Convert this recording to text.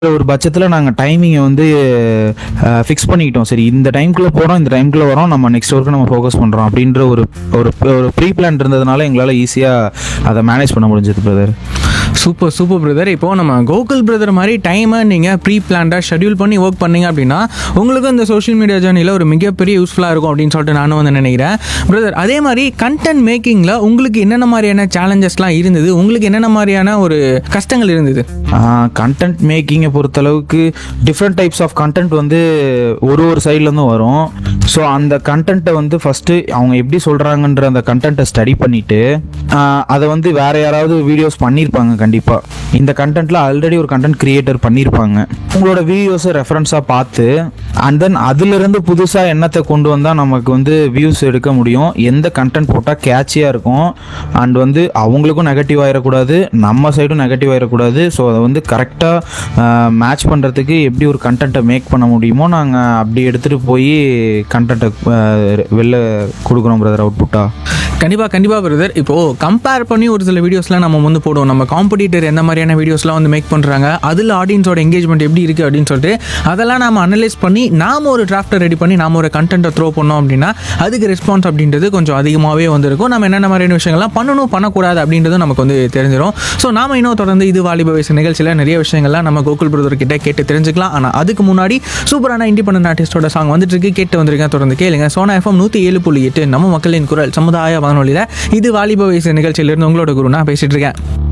ஒரு பட்சத்தில் நாங்கள் டைமிங்கை வந்து ஃபிக்ஸ் பண்ணிக்கிட்டோம் சரி இந்த டைம்குள்ளே போகிறோம் இந்த டைம்குள்ளே வரோம் நம்ம நெக்ஸ்ட் ஒர்க்கு நம்ம ஃபோக்கஸ் பண்ணுறோம் அப்படின்ற ஒரு ஒரு ஒரு ப்ரீ பிளான் இருந்ததுனால எங்களால் ஈஸியாக அதை மேனேஜ் பண்ண முடிஞ்சது பிரதர் சூப்பர் சூப்பர் பிரதர் இப்போ நம்ம கோகுல் பிரதர் மாதிரி டைமை நீங்கள் ப்ரீ பிளான்டாக ஷெட்யூல் பண்ணி ஒர்க் பண்ணீங்க அப்படின்னா உங்களுக்கும் இந்த சோஷியல் மீடியா ஜேர்னியில் ஒரு மிகப்பெரிய யூஸ்ஃபுல்லாக இருக்கும் அப்படின்னு சொல்லிட்டு நானும் வந்து நினைக்கிறேன் பிரதர் அதே மாதிரி கண்டென்ட் மேக்கிங்கில் உங்களுக்கு என்னென்ன மாதிரியான சேலஞ்சஸ்லாம் இருந்தது உங்களுக்கு என்னென்ன மாதிரியான ஒரு கஷ்டங்கள் இருந்தது கண்டென்ட் மேக்கிங்கை பொறுத்தளவுக்கு டிஃப்ரெண்ட் டைப்ஸ் ஆஃப் கண்டென்ட் வந்து ஒரு ஒரு சைட்லேருந்தும் வரும் ஸோ அந்த கண்டென்ட்டை வந்து ஃபஸ்ட்டு அவங்க எப்படி சொல்கிறாங்கன்ற அந்த கண்டென்ட்டை ஸ்டடி பண்ணிவிட்டு அதை வந்து வேற யாராவது வீடியோஸ் பண்ணியிருப்பாங்க கண்டிப்பாக இந்த கண்டென்ட்டில் ஆல்ரெடி ஒரு கண்டென்ட் கிரியேட்டர் பண்ணியிருப்பாங்க உங்களோட வீடியோஸை ரெஃபரன்ஸாக பார்த்து அண்ட் தென் அதுலேருந்து புதுசாக என்னத்தை கொண்டு வந்தால் நமக்கு வந்து வியூஸ் எடுக்க முடியும் எந்த கண்டென்ட் போட்டால் கேட்சியாக இருக்கும் அண்ட் வந்து அவங்களுக்கும் நெகட்டிவ் ஆயிடக்கூடாது நம்ம சைடும் நெகட்டிவ் ஆயிடக்கூடாது ஸோ அதை வந்து கரெக்டாக மேட்ச் பண்ணுறதுக்கு எப்படி ஒரு கண்டென்ட்டை மேக் பண்ண முடியுமோ நாங்கள் அப்படி எடுத்துகிட்டு போய் கண்டென்ட்டை வெளில கொடுக்குறோம் பிரதர் அவுட்புட்டாக கண்டிப்பாக கண்டிப்பாக பிரதர் இப்போது கம்பேர் பண்ணி ஒரு சில வீடியோஸ்லாம் நம்ம வந்து போடுவோம் நம்ம காம்படிட்டர் எந்த மாதிரியான வீடியோஸ்லாம் வந்து மேக் பண்ணுறாங்க அதில் ஆடியன்ஸோட எங்கேஜ்மெண்ட் எப்படி இருக்குது அப்படின்னு சொல்லிட்டு அதெல்லாம் நம்ம அனலைஸ் பண்ணி நாம் ஒரு டிராஃப்ட்டை ரெடி பண்ணி நாம ஒரு கண்டென்ட்டை த்ரோ பண்ணோம் அப்படின்னா அதுக்கு ரெஸ்பான்ஸ் அப்படின்றது கொஞ்சம் அதிகமாகவே வந்திருக்கும் நம்ம என்னென்ன மாதிரியான விஷயங்கள்லாம் பண்ணணும் பண்ணக்கூடாது அப்படின்றது நமக்கு வந்து தெரிஞ்சிடும் ஸோ நாம இன்னும் தொடர்ந்து இது வாலிப வயசு நிகழ்ச்சியில் நிறைய விஷயங்கள்லாம் நம்ம கோகுல் பிரதர் கிட்ட கேட்டு தெரிஞ்சுக்கலாம் ஆனால் அதுக்கு முன்னாடி சூப்பரான இண்டிபெண்டன்ட் ஆர்டிஸ்டோட சாங் வந்துட்டு இருக்கு கேட்டு வந்திருக்கேன் தொடர்ந்து கேளுங்க சோனா எஃப்எம் நூற்றி ஏழு புள்ளி எட்டு நம்ம மக்களின் குரல் சமுதாய வானொலியில் இது வாலிப வயசு நிகழ்ச்சியிலிருந்து உங்களோட குரு நான் பேசிட்டு இருக்கேன்